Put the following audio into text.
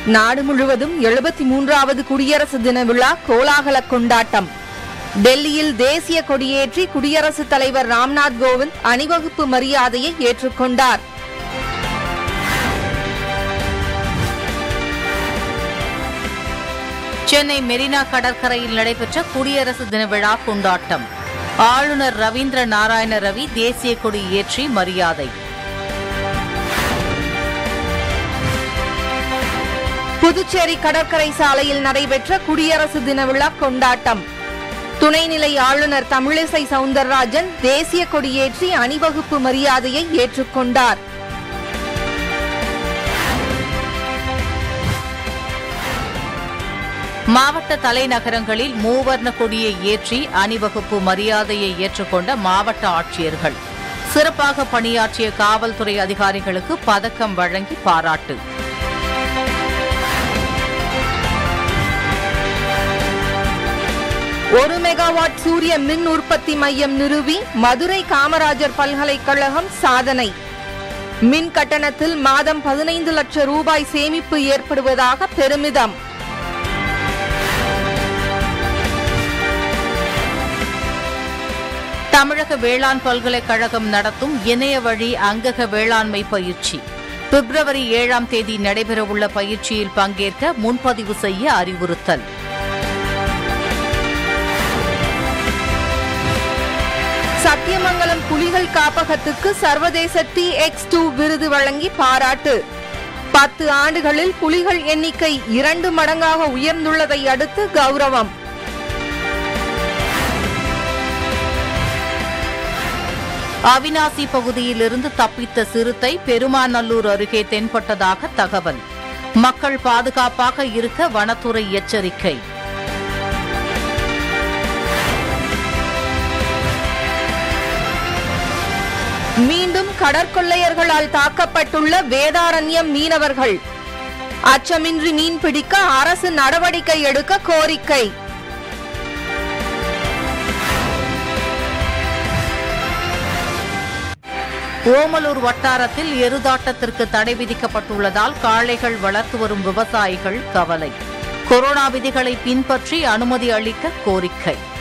நாடு முழுவதும் எழுபத்தி மூன்றாவது குடியரசு தின விழா கோலாகல கொண்டாட்டம் டெல்லியில் தேசிய கொடியேற்றி குடியரசுத் தலைவர் ராம்நாத் கோவிந்த் அணிவகுப்பு மரியாதையை ஏற்றுக்கொண்டார் சென்னை மெரினா கடற்கரையில் நடைபெற்ற குடியரசு தின விழா கொண்டாட்டம் ஆளுநர் ரவீந்திர நாராயண ரவி தேசிய கொடி ஏற்றி மரியாதை புதுச்சேரி கடற்கரை சாலையில் நடைபெற்ற குடியரசு தின விழா கொண்டாட்டம் துணைநிலை ஆளுநர் தமிழிசை சவுந்தரராஜன் தேசிய கொடியேற்றி அணிவகுப்பு மரியாதையை ஏற்றுக்கொண்டார் மாவட்ட தலைநகரங்களில் மூவர்ண கொடியை ஏற்றி அணிவகுப்பு மரியாதையை ஏற்றுக்கொண்ட மாவட்ட ஆட்சியர்கள் சிறப்பாக பணியாற்றிய காவல்துறை அதிகாரிகளுக்கு பதக்கம் வழங்கி பாராட்டு ஒரு மெகாவாட் சூரிய மின் உற்பத்தி மையம் நிறுவி மதுரை காமராஜர் பல்கலைக்கழகம் சாதனை மின் கட்டணத்தில் மாதம் பதினைந்து லட்சம் ரூபாய் சேமிப்பு ஏற்படுவதாக பெருமிதம் தமிழக வேளாண் பல்கலைக்கழகம் நடத்தும் இணைய வழி அங்கக வேளாண்மை பயிற்சி பிப்ரவரி ஏழாம் தேதி நடைபெறவுள்ள பயிற்சியில் பங்கேற்க முன்பதிவு செய்ய அறிவுறுத்தல் சத்தியமங்கலம் புலிகள் காப்பகத்துக்கு சர்வதேச டி எக்ஸ் டூ விருது வழங்கி பாராட்டு பத்து ஆண்டுகளில் புலிகள் எண்ணிக்கை இரண்டு மடங்காக உயர்ந்துள்ளதை அடுத்து கௌரவம் அவினாசி பகுதியிலிருந்து தப்பித்த சிறுத்தை பெருமாநல்லூர் அருகே தென்பட்டதாக தகவல் மக்கள் பாதுகாப்பாக இருக்க வனத்துறை எச்சரிக்கை மீண்டும் கடற்கொள்ளையர்களால் தாக்கப்பட்டுள்ள வேதாரண்யம் மீனவர்கள் அச்சமின்றி மீன் பிடிக்க அரசு நடவடிக்கை எடுக்க கோரிக்கை ஓமலூர் வட்டாரத்தில் எருதாட்டத்திற்கு தடை விதிக்கப்பட்டுள்ளதால் காளைகள் வளர்த்து வரும் விவசாயிகள் கவலை கொரோனா விதிகளை பின்பற்றி அனுமதி அளிக்க கோரிக்கை